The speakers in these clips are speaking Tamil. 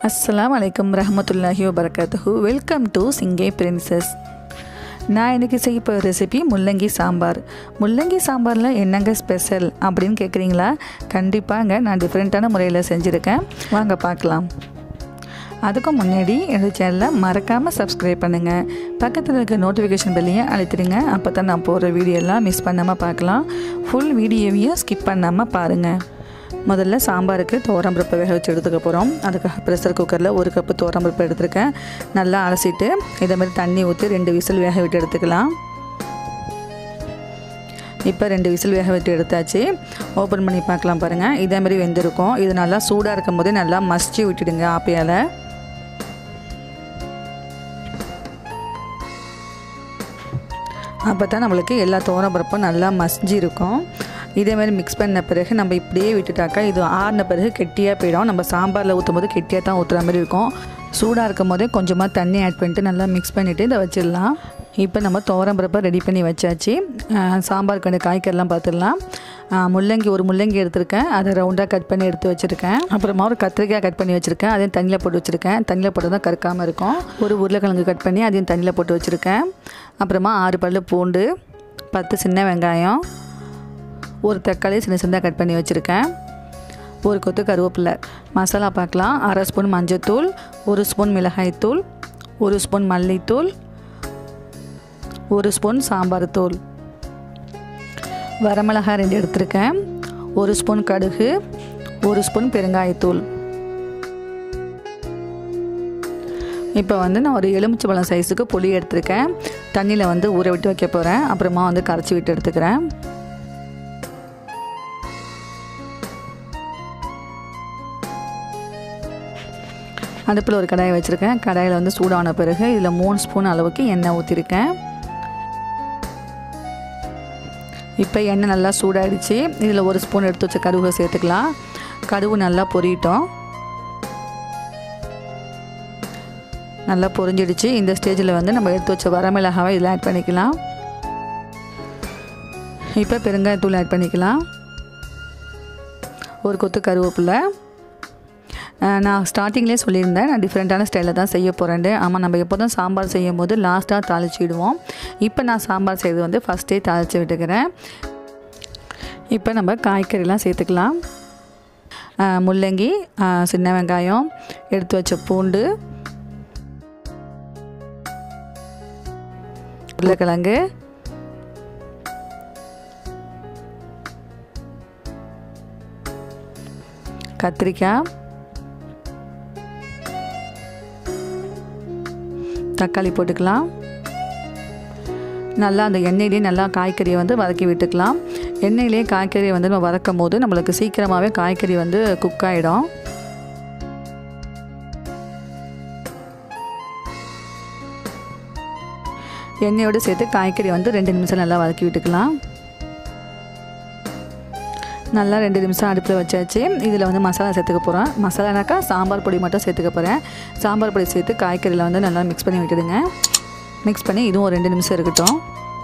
அஸ்ஸலாமு அலைக்கும் ரஹமத்துல்லாஹி வபரகாத்துஹு வெல்கம் டு சிங்கே பிரின்சஸ் நான் இன்றைக்கி செய்ய போகிற ரெசிபி முள்ளங்கி சாம்பார் முள்ளங்கி சாம்பாரில் என்னங்க ஸ்பெஷல் அப்படின்னு கேட்குறீங்களா கண்டிப்பாங்க நான் டிஃப்ரெண்ட்டான முறையில் செஞ்சுருக்கேன் வாங்க பார்க்கலாம் அதுக்கு முன்னாடி என்னோட சேனலை மறக்காமல் சப்ஸ்கிரைப் பண்ணுங்கள் பக்கத்தில் இருக்க நோட்டிஃபிகேஷன் பெல்லையும் அழுத்திடுங்க அப்போ தான் நான் போகிற வீடியோலாம் மிஸ் பண்ணாமல் பார்க்கலாம் ஃபுல் வீடியோவையும் ஸ்கிப் பண்ணாமல் பாருங்கள் முதல்ல சாம்பாருக்கு பருப்பை வேக வச்சு எடுத்துக்க போகிறோம் அதுக்காக ப்ரெஷர் குக்கரில் ஒரு கப்பு பருப்பு எடுத்திருக்கேன் நல்லா அலசிட்டு இதே மாதிரி தண்ணி ஊற்றி ரெண்டு விசில் வேக விட்டு எடுத்துக்கலாம் இப்போ ரெண்டு விசில் வேக விட்டு எடுத்தாச்சு ஓப்பன் பண்ணி பார்க்கலாம் பாருங்கள் இதே மாதிரி வெந்திருக்கும் இது நல்லா சூடாக இருக்கும் போதே நல்லா மசிச்சு விட்டுடுங்க ஆப்பையால் அப்போ தான் நம்மளுக்கு எல்லா பருப்பும் நல்லா மசிஞ்சு இருக்கும் இதே மாதிரி மிக்ஸ் பண்ண பிறகு நம்ம இப்படியே விட்டுட்டாக்கா இது ஆறின பிறகு கெட்டியாக போயிடும் நம்ம சாம்பாரில் ஊற்றும் போது கெட்டியாக தான் ஊற்றுற மாதிரி இருக்கும் சூடாக இருக்கும் போதே கொஞ்சமாக தண்ணி ஆட் பண்ணிட்டு நல்லா மிக்ஸ் பண்ணிவிட்டு இதை வச்சிடலாம் இப்போ நம்ம பருப்பை ரெடி பண்ணி வச்சாச்சு சாம்பாருக்கு வேண்டிய காய்கறிலாம் பார்த்துடலாம் முள்ளங்கி ஒரு முள்ளங்கி எடுத்திருக்கேன் அதை ரவுண்டாக கட் பண்ணி எடுத்து வச்சுருக்கேன் அப்புறமா ஒரு கத்திரிக்காய் கட் பண்ணி வச்சுருக்கேன் அதையும் தண்ணியில் போட்டு வச்சுருக்கேன் தண்ணியில் போட்டு தான் கறக்காமல் இருக்கும் ஒரு உருளைக்கிழங்கு கட் பண்ணி அதையும் தண்ணியில் போட்டு வச்சுருக்கேன் அப்புறமா ஆறு பல் பூண்டு பத்து சின்ன வெங்காயம் ஒரு தக்காளி சின்ன சின்னதாக கட் பண்ணி வச்சுருக்கேன் ஒரு கொத்து கருவேப்பிலை மசாலா பார்க்கலாம் அரை ஸ்பூன் மஞ்சத்தூள் ஒரு ஸ்பூன் மிளகாய்த்தூள் ஒரு ஸ்பூன் மல்லித்தூள் ஒரு ஸ்பூன் சாம்பார் தூள் வரமிளகாய் ரெண்டு எடுத்திருக்கேன் ஒரு ஸ்பூன் கடுகு ஒரு ஸ்பூன் பெருங்காயத்தூள் இப்போ வந்து நான் ஒரு எலுமிச்சை பழம் சைஸுக்கு புளி எடுத்திருக்கேன் தண்ணியில் வந்து ஊற விட்டு வைக்க போகிறேன் அப்புறமா வந்து கரைச்சி விட்டு எடுத்துக்கிறேன் அடுப்பில் ஒரு கடாயை வச்சுருக்கேன் கடாயில் வந்து சூடான பிறகு இதில் மூணு ஸ்பூன் அளவுக்கு எண்ணெய் ஊற்றிருக்கேன் இப்போ எண்ணெய் நல்லா சூடாகிடுச்சு இதில் ஒரு ஸ்பூன் எடுத்து வச்ச கருவை சேர்த்துக்கலாம் கடுகு நல்லா பொரியட்டும் நல்லா பொரிஞ்சிடுச்சு இந்த ஸ்டேஜில் வந்து நம்ம எடுத்து வச்ச வரமிளகாவை இதில் ஆட் பண்ணிக்கலாம் இப்போ பெருங்காயத்தூள் ஆட் பண்ணிக்கலாம் ஒரு கொத்து கருவேப்பிலை நான் ஸ்டார்டிங்லேயே சொல்லியிருந்தேன் நான் டிஃப்ரெண்ட்டான ஸ்டைலில் தான் செய்ய போகிறேன் ஆமாம் நம்ம எப்போதும் சாம்பார் செய்யும் போது லாஸ்ட்டாக தாளிச்சிடுவோம் இப்போ நான் சாம்பார் செய்கிறது வந்து ஃபஸ்ட்டே தாளித்து விட்டுக்கிறேன் இப்போ நம்ம காய்கறிலாம் சேர்த்துக்கலாம் முள்ளங்கி சின்ன வெங்காயம் எடுத்து வச்ச பூண்டு உருளைக்கிழங்கு கத்திரிக்காய் தக்காளி போட்டுக்கலாம் நல்லா அந்த எண்ணெயிலே நல்லா காய்கறியை வந்து வதக்கி விட்டுக்கலாம் எண்ணெயிலே காய்கறியை வந்து நம்ம வதக்கும் போது நம்மளுக்கு சீக்கிரமாகவே காய்கறி வந்து குக் ஆகிடும் எண்ணெயோடு சேர்த்து காய்கறி வந்து ரெண்டு நிமிஷம் நல்லா வதக்கி விட்டுக்கலாம் நல்லா ரெண்டு நிமிஷம் அடுப்பில் வச்சாச்சு இதில் வந்து மசாலா சேர்த்துக்க போகிறேன் மசாலானாக்கா சாம்பார் பொடி மட்டும் சேர்த்துக்க போகிறேன் சாம்பார் பொடி சேர்த்து காய்கறியில் வந்து நல்லா மிக்ஸ் பண்ணி விட்டுடுங்க மிக்ஸ் பண்ணி இதுவும் ஒரு ரெண்டு நிமிஷம் இருக்கட்டும்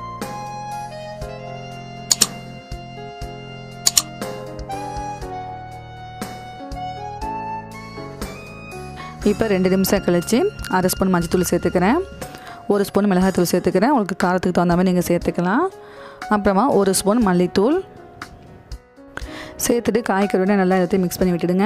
இப்போ ரெண்டு நிமிஷம் கழித்து அரை ஸ்பூன் மஞ்சத்தூள் சேர்த்துக்கிறேன் ஒரு ஸ்பூன் மிளகாத்தூள் சேர்த்துக்கிறேன் உங்களுக்கு காரத்துக்கு தகுந்த மாதிரி நீங்கள் சேர்த்துக்கலாம் அப்புறமா ஒரு ஸ்பூன் மல்லித்தூள் சேர்த்துட்டு காய்கறியோட நல்லா எல்லாத்தையும் மிக்ஸ் பண்ணி விட்டுடுங்க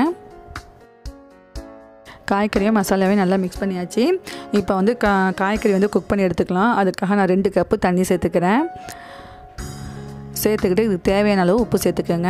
காய்கறியும் மசாலாவையும் நல்லா மிக்ஸ் பண்ணியாச்சு இப்போ வந்து கா காய்கறி வந்து குக் பண்ணி எடுத்துக்கலாம் அதுக்காக நான் ரெண்டு கப்பு தண்ணி சேர்த்துக்கிறேன் சேர்த்துக்கிட்டு இதுக்கு தேவையான அளவு உப்பு சேர்த்துக்கோங்க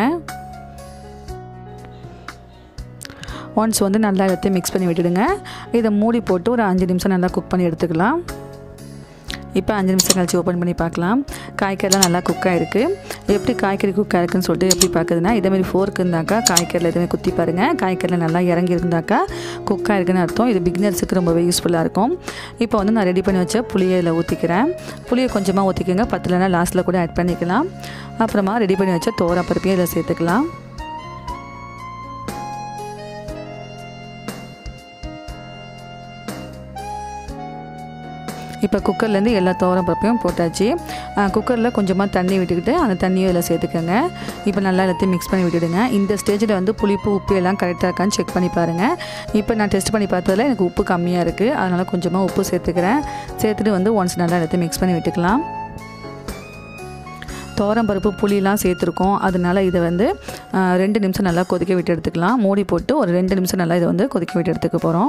ஒன்ஸ் வந்து நல்லா எல்லாத்தையும் மிக்ஸ் பண்ணி விட்டுடுங்க இதை மூடி போட்டு ஒரு அஞ்சு நிமிஷம் நல்லா குக் பண்ணி எடுத்துக்கலாம் இப்போ அஞ்சு நிமிஷம் கழிச்சு ஓப்பன் பண்ணி பார்க்கலாம் காய்கறிலாம் நல்லா குக் ஆகிருக்கு எப்படி காய்கறி குக் ஆயிருக்குன்னு சொல்லிட்டு எப்படி பார்க்குதுன்னா இதேமாதிரி ஃபோர்க் இருந்தாக்கா காய்கறியில் எதுவுமே குத்தி பாருங்கள் காய்கறியில் நல்லா இறங்கி இருந்தாக்கா குக் ஆயிருக்குன்னு அர்த்தம் இது பிக்னர்ஸுக்கு ரொம்பவே யூஸ்ஃபுல்லாக இருக்கும் இப்போ வந்து நான் ரெடி பண்ணி வச்ச புளியை இதில் ஊற்றிக்கிறேன் புளியை கொஞ்சமாக ஊற்றிக்கோங்க பத்துலனா லாஸ்ட்டில் கூட ஆட் பண்ணிக்கலாம் அப்புறமா ரெடி பண்ணி வச்ச தோரா பருப்பையும் இதில் சேர்த்துக்கலாம் இப்போ குக்கர்லேருந்து எல்லா துவரம் பருப்பையும் போட்டாச்சு குக்கரில் கொஞ்சமாக தண்ணி விட்டுக்கிட்டு அந்த தண்ணியை இதில் சேர்த்துக்கோங்க இப்போ நல்லா எல்லாத்தையும் மிக்ஸ் பண்ணி விட்டுடுங்க இந்த ஸ்டேஜில் வந்து புளிப்பு உப்பு எல்லாம் கரெக்டாக இருக்கான்னு செக் பண்ணி பாருங்கள் இப்போ நான் டெஸ்ட் பண்ணி பார்த்ததில் எனக்கு உப்பு கம்மியாக இருக்குது அதனால் கொஞ்சமாக உப்பு சேர்த்துக்கிறேன் சேர்த்துட்டு வந்து ஒன்ஸ் நல்லா எல்லாத்தையும் மிக்ஸ் பண்ணி விட்டுக்கலாம் துவரம் பருப்பு புளியெலாம் சேர்த்துருக்கோம் அதனால இதை வந்து ஆஹ், ரெண்டு நிமிஷம் நல்லா கொதிக்க விட்டு எடுத்துக்கலாம் மூடி போட்டு ஒரு ரெண்டு நிமிஷம் நல்லா இதை வந்து கொதிக்க விட்டு எடுத்துக்க போகிறோம்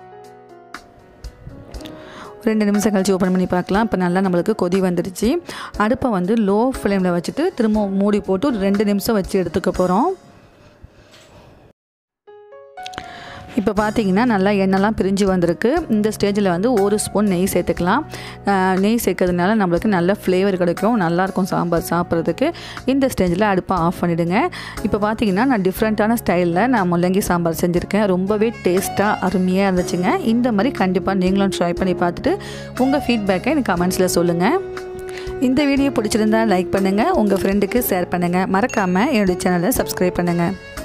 ரெண்டு நிமிஷம் கழிச்சு ஓப்பன் பண்ணி பார்க்கலாம் இப்போ நல்லா நம்மளுக்கு கொதி வந்துடுச்சு அடுப்பை வந்து லோ ஃப்ளேமில் வச்சுட்டு திரும்ப மூடி போட்டு ஒரு ரெண்டு நிமிஷம் வச்சு எடுத்துக்க போகிறோம் இப்போ பார்த்தீங்கன்னா நல்லா எண்ணெய்லாம் பிரிஞ்சு வந்திருக்கு இந்த ஸ்டேஜில் வந்து ஒரு ஸ்பூன் நெய் சேர்த்துக்கலாம் ஆஹ் நெய் சேர்க்கறதுனால நம்மளுக்கு நல்ல ஃப்ளேவர் கிடைக்கும் நல்லாயிருக்கும் சாம்பார் சாப்பிட்றதுக்கு இந்த ஸ்டேஜில் அடுப்பை ஆஃப் பண்ணிவிடுங்க இப்போ பார்த்தீங்கன்னா நான் டிஃப்ரெண்ட்டான ஸ்டைலில் நான் முள்ளங்கி சாம்பார் செஞ்சுருக்கேன் ரொம்பவே டேஸ்ட்டாக அருமையாக இருந்துச்சுங்க இந்த மாதிரி கண்டிப்பாக நீங்களும் ட்ரை பண்ணி பார்த்துட்டு உங்கள் ஃபீட்பேக்கை எனக்கு கமெண்ட்ஸில் சொல்லுங்கள் இந்த வீடியோ பிடிச்சிருந்தா லைக் பண்ணுங்கள் உங்கள் ஃப்ரெண்டுக்கு ஷேர் பண்ணுங்கள் மறக்காமல் என்னுடைய சேனலை சப்ஸ்கிரைப் பண்ணுங்கள்